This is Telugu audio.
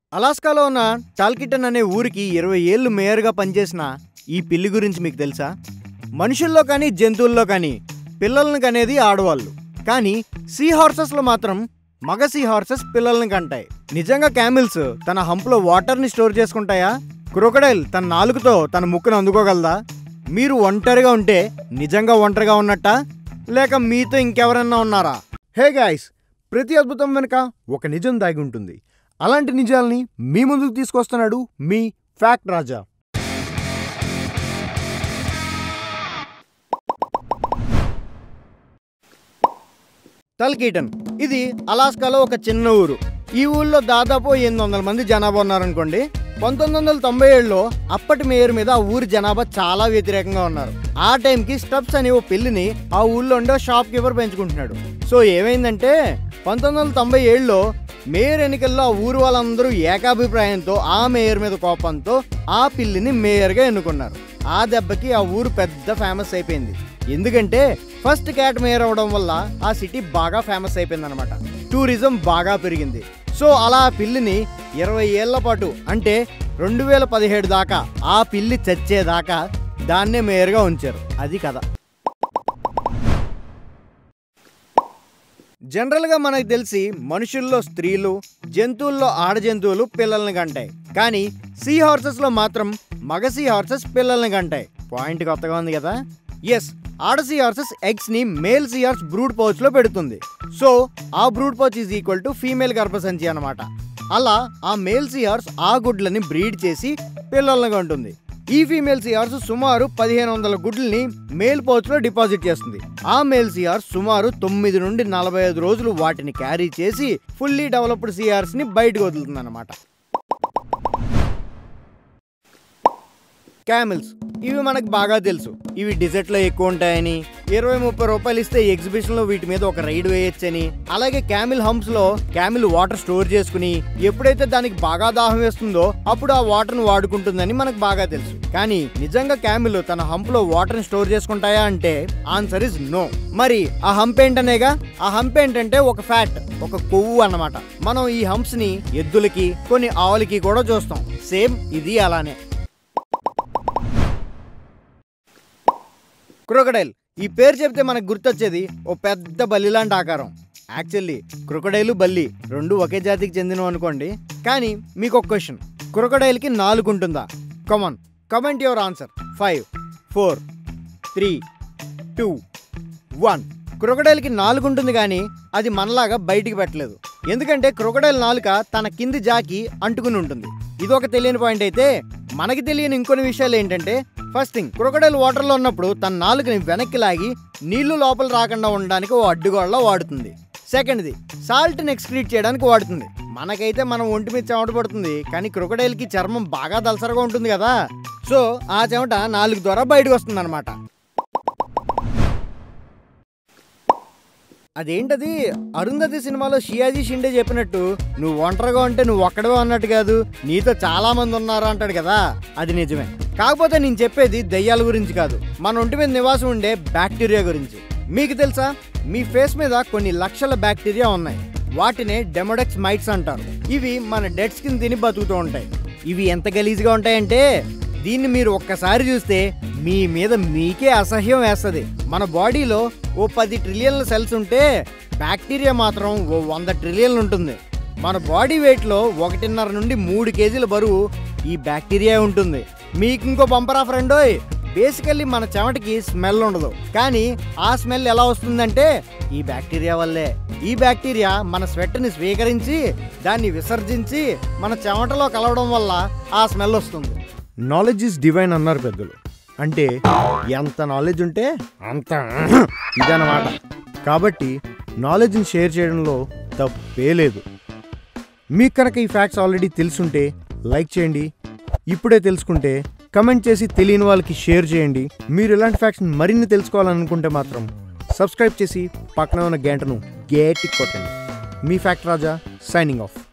అలాస్కాలో ఉన్న టాల్కిటన్ అనే ఊరికి ఇరవై ఏళ్ళు మేయర్గా పనిచేసిన ఈ పిల్లి గురించి మీకు తెలుసా మనుషుల్లో కానీ జంతువుల్లో కానీ పిల్లల్ని కనేది ఆడవాళ్ళు కానీ సీ హార్సెస్లో మాత్రం మగ సీ హార్సెస్ పిల్లల్ని కంటాయి నిజంగా క్యామిల్స్ తన హంప్లో వాటర్ని స్టోర్ చేసుకుంటాయా క్రొకడైల్ తన నాలుగుతో తన ముక్కును అందుకోగలదా మీరు ఒంటరిగా ఉంటే నిజంగా ఒంటరిగా ఉన్నట్టా లేక మీతో ఇంకెవరన్నా ఉన్నారా హే గాయ్స్ ప్రతి అద్భుతం వెనుక ఒక నిజం దాగి ఉంటుంది అలాంటి నిజాల్ని మీ ముందుకు తీసుకొస్తున్నాడు మీ ఫ్యాక్ట్ రాజా టల్కీటన్ ఇది అలాస్కాలో ఒక చిన్న ఊరు ఈ ఊళ్ళో దాదాపు ఎనిమిది వందల మంది జనాభా ఉన్నారనుకోండి పంతొమ్మిది వందల తొంభై ఏడులో అప్పటి మేయర్ మీద ఆ ఊరి జనాభా చాలా వ్యతిరేకంగా ఉన్నారు ఆ టైంకి స్టబ్స్ అనే ఓ పెళ్లిని ఆ ఊళ్ళో ఉండే షాప్ కీపర్ పెంచుకుంటున్నాడు సో ఏమైందంటే పంతొమ్మిది వందల తొంభై ఏడులో మేయర్ ఎన్నికల్లో ఆ ఊరు వాళ్ళందరూ ఏకాభిప్రాయంతో ఆ మేయర్ మీద కోపంతో ఆ పిల్లిని మేయర్గా ఎన్నుకున్నారు ఆ దెబ్బకి ఆ ఊరు పెద్ద ఫేమస్ అయిపోయింది ఎందుకంటే ఫస్ట్ క్యాట్ మేయర్ అవడం వల్ల ఆ సిటీ బాగా ఫేమస్ అయిపోయింది అనమాట టూరిజం బాగా పెరిగింది సో అలా ఆ పిల్లిని ఇరవై ఏళ్ల పాటు అంటే రెండు వేల పదిహేడు దాకా ఆ పిల్లి చచ్చేదాకా దాన్నే మేయర్గా ఉంచారు అది కథ జనరల్గా మనకు తెలిసి మనుషుల్లో స్త్రీలు జంతువుల్లో ఆడ జంతువులు పిల్లల్ని కంటాయి కానీ సీ హార్సెస్లో మాత్రం మగ సీ హార్సెస్ పిల్లల్ని కంటాయి పాయింట్ కొత్తగా ఉంది కదా ఎస్ ఆడ సీ హార్సెస్ ఎగ్స్ ని male sea horse brood pouch లో పెడుతుంది సో ఆ brood pouch is equal to female గర్భసంచి అన్నమాట అలా ఆ మేల్ సీ హార్స్ ఆ గుడ్లని బ్రీడ్ చేసి పిల్లల్ని కంటుంది ఈ ఫీమేల్ సిఆర్స్ సుమారు పదిహేను వందల గుడ్లని మేల్ పౌచ్ లో డిపాజిట్ చేస్తుంది ఆ మేల్ సిఆర్స్ సుమారు తొమ్మిది నుండి నలభై ఐదు రోజులు వాటిని క్యారీ చేసి ఫుల్లీ డెవలప్డ్ సిఆర్స్ ని బయటకు వదులుతుంది అనమాట క్యామిల్స్ ఇవి మనకు బాగా తెలుసు ఇవి డిజర్ట్లో ఎక్కువ ఉంటాయని ఇరవై ముప్పై రూపాయలు ఇస్తే ఎగ్జిబిషన్లో వీటి మీద ఒక రైడ్ వేయొచ్చని అలాగే క్యామిల్ హంప్స్లో క్యామిల్ వాటర్ స్టోర్ చేసుకుని ఎప్పుడైతే దానికి బాగా దాహం వేస్తుందో అప్పుడు ఆ వాటర్ని వాడుకుంటుందని మనకు బాగా తెలుసు కానీ నిజంగా క్యామిల్ తన హంప్లో వాటర్ని స్టోర్ చేసుకుంటాయా అంటే ఆన్సర్ ఇస్ నో మరి ఆ హంప్ ఏంటనేగా ఆ హంప్ ఏంటంటే ఒక ఫ్యాట్ ఒక కొవ్వు అన్నమాట మనం ఈ హంప్స్ ని ఎద్దులకి కొన్ని ఆవులకి కూడా చూస్తాం సేమ్ ఇది అలానే క్రొకడైల్ ఈ పేరు చెప్తే మనకు గుర్తొచ్చేది ఓ పెద్ద బల్లి లాంటి ఆకారం యాక్చువల్లీ క్రొకడైలు బల్లి రెండు ఒకే జాతికి చెందినవి అనుకోండి కానీ మీకు ఒక క్వశ్చన్ క్రొకడైల్కి నాలుగు ఉంటుందా come on comment your answer five four three two one క్రొకడైల్కి నాలుగు ఉంటుంది కానీ అది మనలాగా బయటికి పెట్టలేదు ఎందుకంటే క్రొకడైల్ నాలుక తన కింది జాకి అంటుకుని ఉంటుంది ఇది ఒక తెలియని పాయింట్ అయితే మనకి తెలియని ఇంకొన్ని విషయాలు ఏంటంటే ఫస్ట్ థింగ్ క్రొకడైల్ వాటర్లో ఉన్నప్పుడు తన నాలుకని వెనక్కి లాగి నీళ్లు లోపల రాకుండా ఉండడానికి ఓ అడ్డుగోడలో వాడుతుంది సెకండ్ది సాల్ట్ని ఎక్స్క్రీట్ చేయడానికి వాడుతుంది మనకైతే మనం ఒంటి మీద చెమట పడుతుంది కానీ క్రొకడైల్కి చర్మం బాగా దలసరగా ఉంటుంది కదా సో ఆ చెమట నాలుగు ద్వారా బయటకు వస్తుంది అనమాట అదేంటది అరుంధతి సినిమాలో షియాజీ షిండే చెప్పినట్టు నువ్వు ఒంటరిగా ఉంటే నువ్వు ఒక్కడవే అన్నట్టు కాదు నీతో చాలా మంది ఉన్నారు అంటాడు కదా అది నిజమే కాకపోతే నేను చెప్పేది దయ్యాల గురించి కాదు మన ఒంటి మీద నివాసం ఉండే బ్యాక్టీరియా గురించి మీకు తెలుసా మీ ఫేస్ మీద కొన్ని లక్షల బ్యాక్టీరియా ఉన్నాయి వాటినే డెమోడెక్స్ మైట్స్ అంటారు ఇవి మన డెడ్ స్కిన్ తిని బతుకుతూ ఉంటాయి ఇవి ఎంత గలీజ్గా ఉంటాయంటే దీన్ని మీరు ఒక్కసారి చూస్తే మీ మీద మీకే అసహ్యం వేస్తుంది మన బాడీలో ఓ పది ట్రిలియన్ల సెల్స్ ఉంటే బ్యాక్టీరియా మాత్రం ఓ వంద ట్రిలియన్లు ఉంటుంది మన బాడీ వెయిట్లో ఒకటిన్నర నుండి మూడు కేజీల బరువు ఈ బ్యాక్టీరియా ఉంటుంది మీకు ఇంకో బంపరా ఫ్రెండోయ్ బేసికల్లీ మన చెమటకి స్మెల్ ఉండదు కానీ ఆ స్మెల్ ఎలా వస్తుందంటే ఈ బ్యాక్టీరియా వల్లే ఈ బ్యాక్టీరియా మన స్వెట్ని స్వీకరించి దాన్ని విసర్జించి మన చెమటలో కలవడం వల్ల ఆ స్మెల్ వస్తుంది నాలెడ్జ్ ఇస్ డివైన్ అన్నారు పెద్దలు అంటే ఎంత నాలెడ్జ్ ఉంటే అంత ఇదన్నమాట కాబట్టి నాలెడ్జ్ని షేర్ చేయడంలో తప్పే లేదు మీకు కనుక ఈ ఫ్యాక్ట్స్ ఆల్రెడీ తెలుసుంటే లైక్ చేయండి ఇప్పుడే తెలుసుకుంటే కమెంట్ చేసి తెలియని వాళ్ళకి షేర్ చేయండి మీరు ఇలాంటి ఫ్యాక్ట్స్ మరిన్ని తెలుసుకోవాలనుకుంటే మాత్రం సబ్స్క్రైబ్ చేసి పక్కన ఉన్న గంటను గేటి కొట్టండి మీ ఫ్యాక్ట్ రాజా సైనింగ్ ఆఫ్